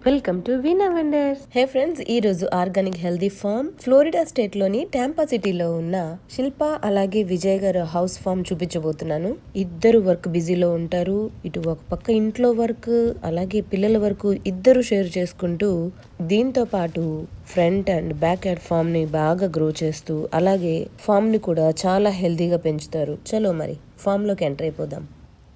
Welcome to Veena wonders hey friends ఈ రోజు organic healthy farm Florida state లోని Tampa సిటీలో ఉన్న శిల్ప అలాగే విజయ్ గారు హౌస్ ఫార్మ్ చూపించబోతున్నాను ఇద్దరు వర్క్ బిజీలో ఉంటారు ఇటు ఒక పక్క ఇంట్లో వర్క్ అలాగే పిల్లల వరకు ఇద్దరు షేర్ చేసుకుంటూ దీంతో పాటు front and back yard farm ని బాగా గ్రో చేస్తూ అలాగే ఫామ్ ని కూడా చాలా హెల్దీగా పెంచుతారు చలో మరి ఫామ్ లోకి ఎంటర్ అయిపోదాం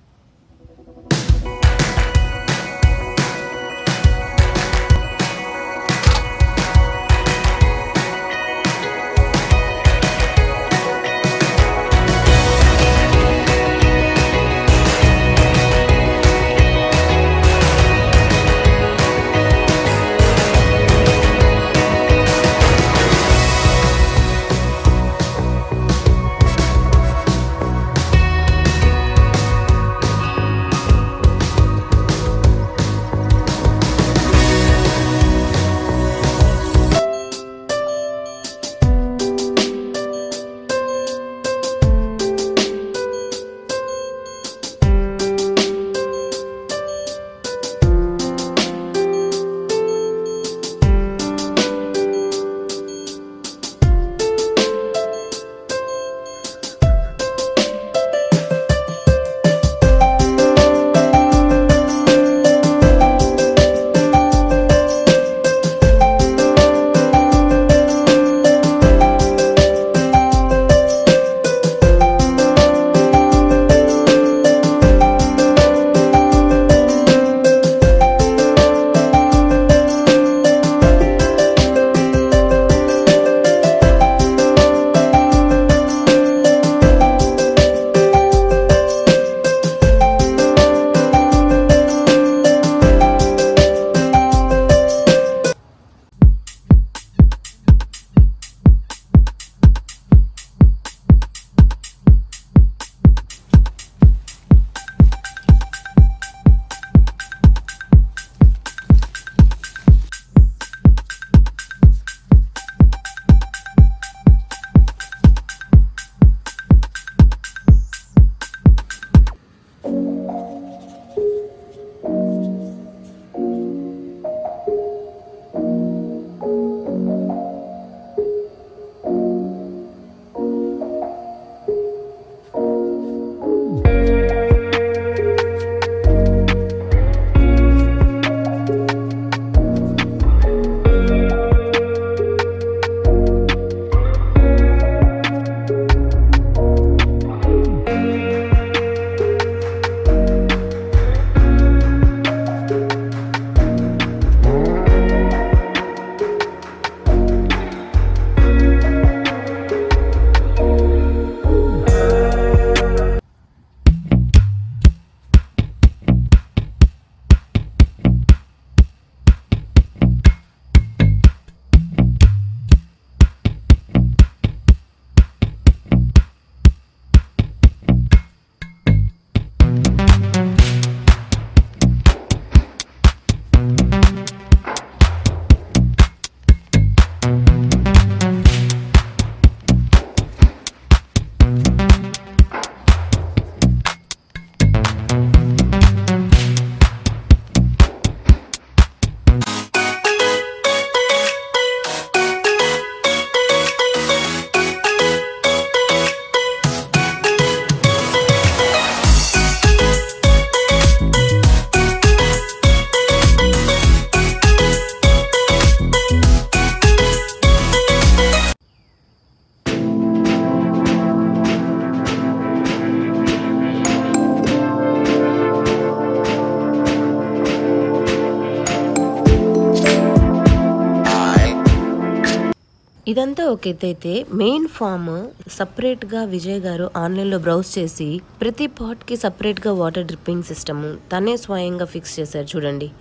ఇదంతా ఒక ఎత్తైతే మెయిన్ ఫామ్ సపరేట్ గా విజయ్ గారు ఆన్లైన్ లో బ్రౌజ్ చేసి ప్రతి పాట్ కి సపరేట్ గా వాటర్ డ్రిప్పింగ్ సిస్టమ్ తనే స్వయంగా ఫిక్స్ చేశారు చూడండి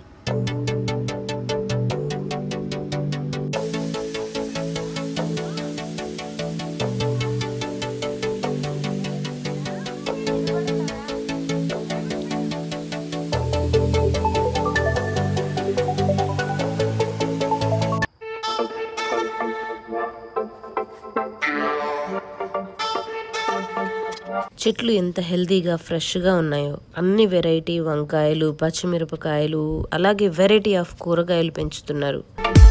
చెట్లు ఎంత హెల్తీగా ఫ్రెష్గా ఉన్నాయో అన్ని వెరైటీ వంకాయలు పచ్చిమిరపకాయలు అలాగే వెరైటీ ఆఫ్ కూరగాయలు పెంచుతున్నారు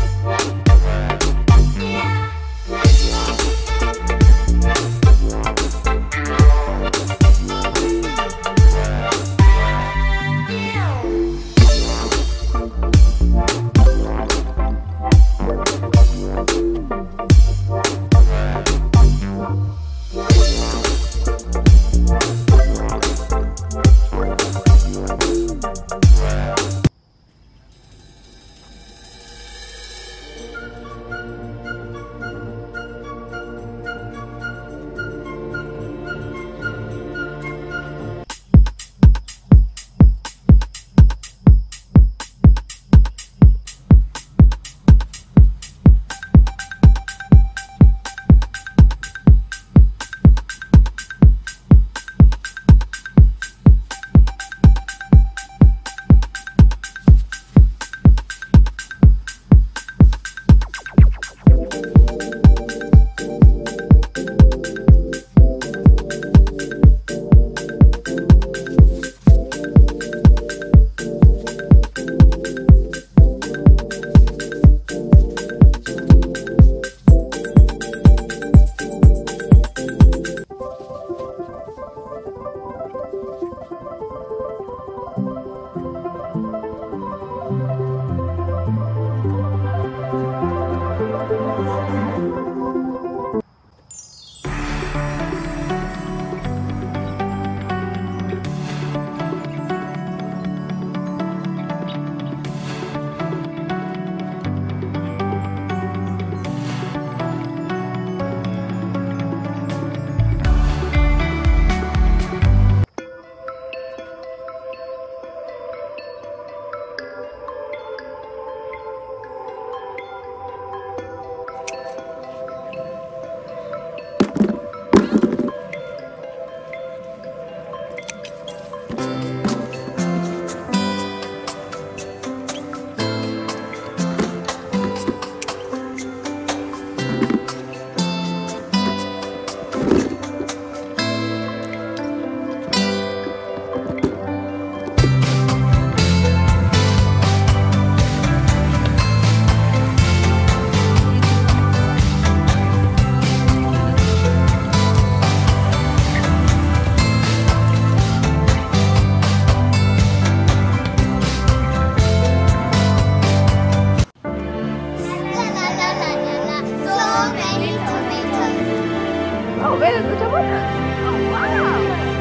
where is the tomatoes? Oh, wow.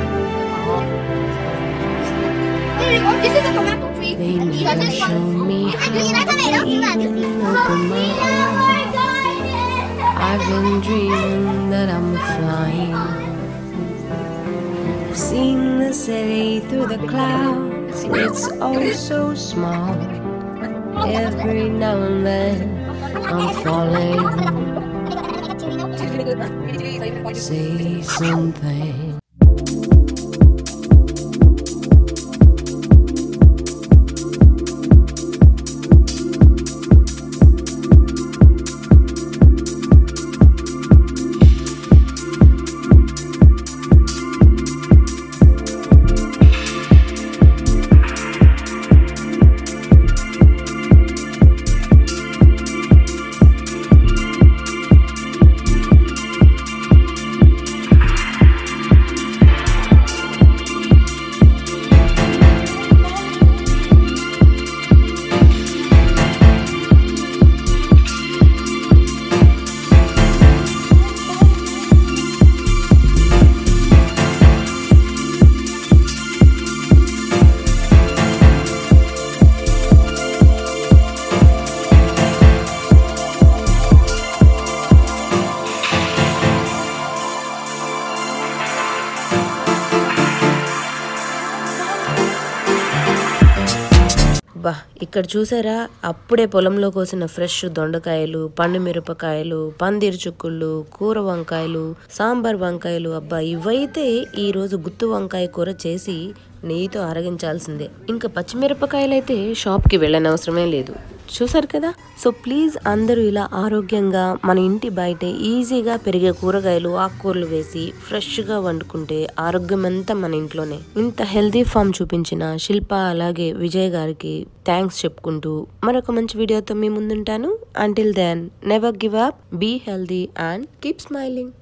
There you go. This is a tomato tree. They And these are never just show one. me And these are how to tomatoes. You have to see. even open my I've been dreaming that I'm flying. I've seen the city through the clouds. It's all so small. Every now and then I'm falling. Say something. బా ఇక్కడ చూసారా అప్పుడే పొలంలో కోసిన fresh దొండకాయలు పండు మిరపకాయలు పందిరి చుక్కుళ్ళు కూర వంకాయలు సాంబార్ వంకాయలు అబ్బా ఇవైతే ఈ రోజు గుత్తు వంకాయ కూర చేసి నెయ్యితో ఆరగించాల్సిందే ఇంకా పచ్చిమిరపకాయలు అయితే షాప్కి వెళ్ళనవసరమే లేదు చూసారు కదా సో ప్లీజ్ అందరూ ఇలా ఆరోగ్యంగా మన ఇంటి బయటే ఈజీగా పెరిగే కూరగాయలు ఆకుకూరలు వేసి ఫ్రెష్గా వండుకుంటే ఆరోగ్యం అంతా మన ఇంట్లోనే ఇంత హెల్దీ ఫామ్ చూపించిన శిల్ప అలాగే విజయ్ గారికి థ్యాంక్స్ చెప్పుకుంటూ మరొక మంచి వీడియోతో మీ ముందుంటాను until then never give up be healthy and keep smiling